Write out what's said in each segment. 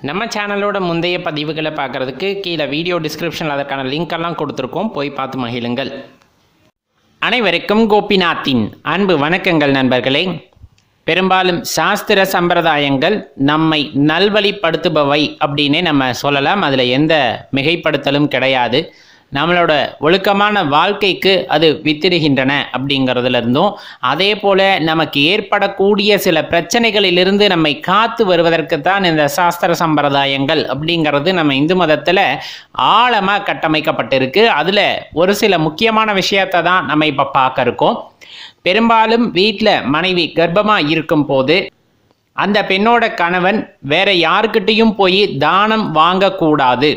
நம்ம சேனலோட முந்தைய பதிவுகளை பார்க்குறதுக்கு கீழே வீடியோ டிஸ்கிரிப்ஷனில் அதற்கான லிங்க் எல்லாம் கொடுத்துருக்கோம் போய் பார்த்து மகிழுங்கள் அனைவருக்கும் கோபிநாத்தின் அன்பு வணக்கங்கள் நண்பர்களே பெரும்பாலும் சாஸ்திர சம்பிரதாயங்கள் நம்மை நல்வழிப்படுத்துபவை அப்படின்னே நம்ம சொல்லலாம் அதில் எந்த மிகைப்படுத்தலும் கிடையாது நம்மளோட ஒழுக்கமான வாழ்க்கைக்கு அது வித்திடுகின்றன அப்படிங்கிறதுல இருந்தும் அதே போல் நமக்கு ஏற்படக்கூடிய சில பிரச்சனைகளிலிருந்து நம்மை காத்து வருவதற்கு தான் இந்த சாஸ்திர சம்பிரதாயங்கள் அப்படிங்கிறது நம்ம இந்து மதத்தில் ஆழமாக கட்டமைக்கப்பட்டிருக்கு அதில் ஒரு சில முக்கியமான விஷயத்தை தான் நம்ம இப்போ பார்க்க இருக்கோம் பெரும்பாலும் வீட்டில் மனைவி கர்ப்பமாக இருக்கும் போது அந்த பெண்ணோட கணவன் வேற யாருக்கிட்டையும் போய் தானம் வாங்கக்கூடாது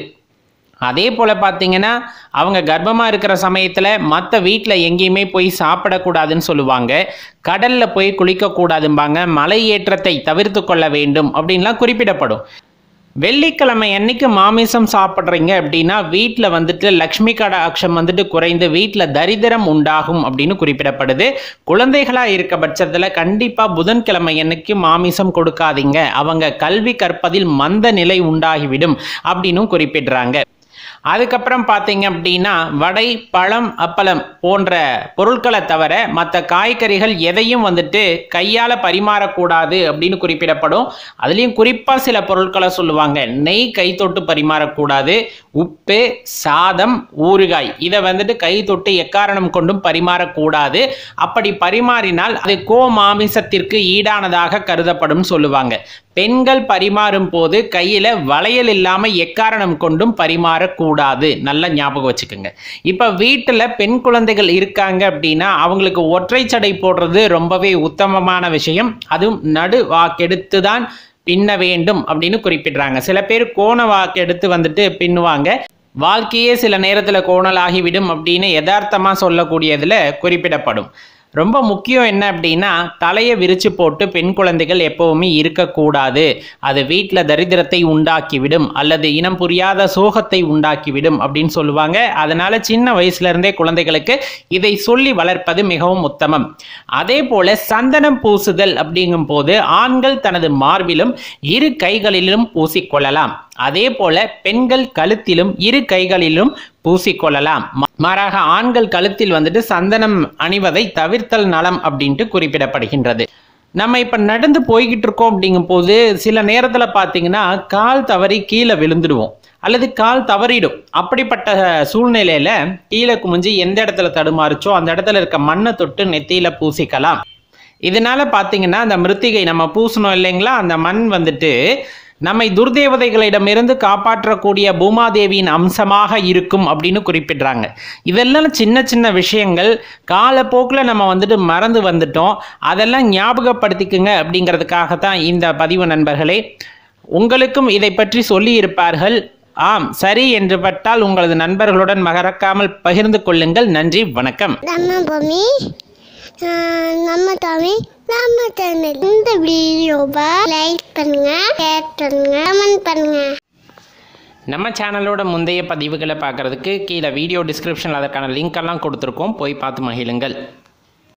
அதே போல் பார்த்தீங்கன்னா அவங்க கர்ப்பமாக இருக்கிற சமயத்தில் மற்ற வீட்டில் எங்கேயுமே போய் சாப்பிடக்கூடாதுன்னு சொல்லுவாங்க கடலில் போய் குளிக்கக்கூடாதும்பாங்க மலை ஏற்றத்தை தவிர்த்து கொள்ள வேண்டும் அப்படின்லாம் குறிப்பிடப்படும் வெள்ளிக்கிழமை அன்னைக்கு மாமிசம் சாப்பிட்றீங்க அப்படின்னா வீட்டில் வந்துட்டு லக்ஷ்மி கடாட்சம் வந்துட்டு குறைந்து வீட்டில் தரித்திரம் உண்டாகும் அப்படின்னு குறிப்பிடப்படுது குழந்தைகளாக இருக்க பட்சத்தில் கண்டிப்பாக புதன்கிழமை அன்னைக்கு மாமிசம் கொடுக்காதீங்க அவங்க கல்வி கற்பதில் மந்த நிலை உண்டாகிவிடும் அப்படின்னும் குறிப்பிடுறாங்க அதுக்கப்புறம் பார்த்தீங்க அப்படின்னா வடை பழம் அப்பளம் போன்ற பொருட்களை தவிர மற்ற காய்கறிகள் எதையும் வந்துட்டு கையால் பரிமாறக்கூடாது அப்படின்னு குறிப்பிடப்படும் அதுலேயும் குறிப்பாக சில பொருட்களை சொல்லுவாங்க நெய் கை தொட்டு பரிமாறக்கூடாது உப்பு சாதம் ஊறுகாய் இதை வந்துட்டு கை தொட்டு எக்காரணம் கொண்டும் பரிமாறக்கூடாது அப்படி பரிமாறினால் அது கோ மாமிசத்திற்கு ஈடானதாக கருதப்படும் சொல்லுவாங்க பெண்கள் பரிமாறும் போது கையில் வளையல் இல்லாமல் எக்காரணம் கொண்டும் பரிமாறக்கூடாது நல்லா ஞாபகம் வச்சுக்கோங்க இப்போ வீட்டில் பெண் குழந்தைகள் இருக்காங்க அப்படின்னா அவங்களுக்கு ஒற்றை சடை போடுறது ரொம்பவே உத்தமமான விஷயம் அதுவும் நடு வாக்கெடுத்து தான் பின்ன வேண்டும் அப்படின்னு குறிப்பிடுறாங்க சில பேர் கோண வாக்கெடுத்து வந்துட்டு பின்னுவாங்க வாழ்க்கையே சில நேரத்தில் கோணலாகிவிடும் அப்படின்னு யதார்த்தமாக சொல்லக்கூடியதில் குறிப்பிடப்படும் ரொம்ப முக்கியம் என்ன அப்படின்னா தலையை விரிச்சு போட்டு பெண் குழந்தைகள் எப்பவுமே இருக்கக்கூடாது அது வீட்டில் தரித்திரத்தை உண்டாக்கிவிடும் அல்லது இனம் புரியாத சோகத்தை உண்டாக்கிவிடும் அப்படின்னு சொல்லுவாங்க அதனால சின்ன வயசுல இருந்தே குழந்தைகளுக்கு இதை சொல்லி வளர்ப்பது மிகவும் உத்தமம் அதே போல சந்தனம் பூசுதல் அப்படிங்கும் போது ஆண்கள் தனது மார்பிலும் இரு கைகளிலும் பூசிக்கொள்ளலாம் அதே போல பெண்கள் கழுத்திலும் இரு கைகளிலும் பூசிக்கொள்ளலாம் மாறாக ஆண்கள் கழுத்தில் வந்துட்டு சந்தனம் அணிவதை தவிர்த்தல் நலம் அப்படின்ட்டு குறிப்பிடப்படுகின்றது நம்ம இப்போ நடந்து போய்கிட்டு இருக்கோம் அப்படிங்கும் போது சில நேரத்தில் பார்த்தீங்கன்னா கால் தவறி கீழே விழுந்துடுவோம் அல்லது கால் தவறிடும் அப்படிப்பட்ட சூழ்நிலையில கீழே குமிஞ்சு எந்த இடத்துல தடுமாறுச்சோ அந்த இடத்துல இருக்க மண்ணை தொட்டு நெத்தியில பூசிக்கலாம் இதனால பார்த்தீங்கன்னா அந்த மிருத்திகை நம்ம பூசணும் இல்லைங்களா அந்த மண் வந்துட்டு நம்மை துர்தேவதைகளிடமிருந்து காப்பாற்றக்கூடிய பூமாதேவியின் அம்சமாக இருக்கும் அப்படின்னு குறிப்பிடுறாங்க இதெல்லாம் சின்ன சின்ன விஷயங்கள் காலப்போக்கில் நம்ம வந்துட்டு மறந்து வந்துட்டோம் அதெல்லாம் ஞாபகப்படுத்திக்குங்க அப்படிங்கிறதுக்காக தான் இந்த பதிவு நண்பர்களே உங்களுக்கும் இதை பற்றி சொல்லி இருப்பார்கள் ஆம் சரி என்று பட்டால் உங்களது நண்பர்களுடன் மறக்காமல் பகிர்ந்து கொள்ளுங்கள் நன்றி வணக்கம் நம்ம பூமி ஆஹ் நம்ம தமிழ் நம்ம சேனல் இந்த வீடியோவை லைக் பண்ணுங்க ஷேர் பண்ணுங்க கமெண்ட் பண்ணுங்க நம்ம சேனலோட முந்தைய பதிவுகளை பார்க்குறதுக்கு கீழே வீடியோ டிஸ்கிரிப்ஷனில் அதற்கான லிங்க் எல்லாம் கொடுத்துருக்கோம் போய் பார்த்து மகிழுங்கள்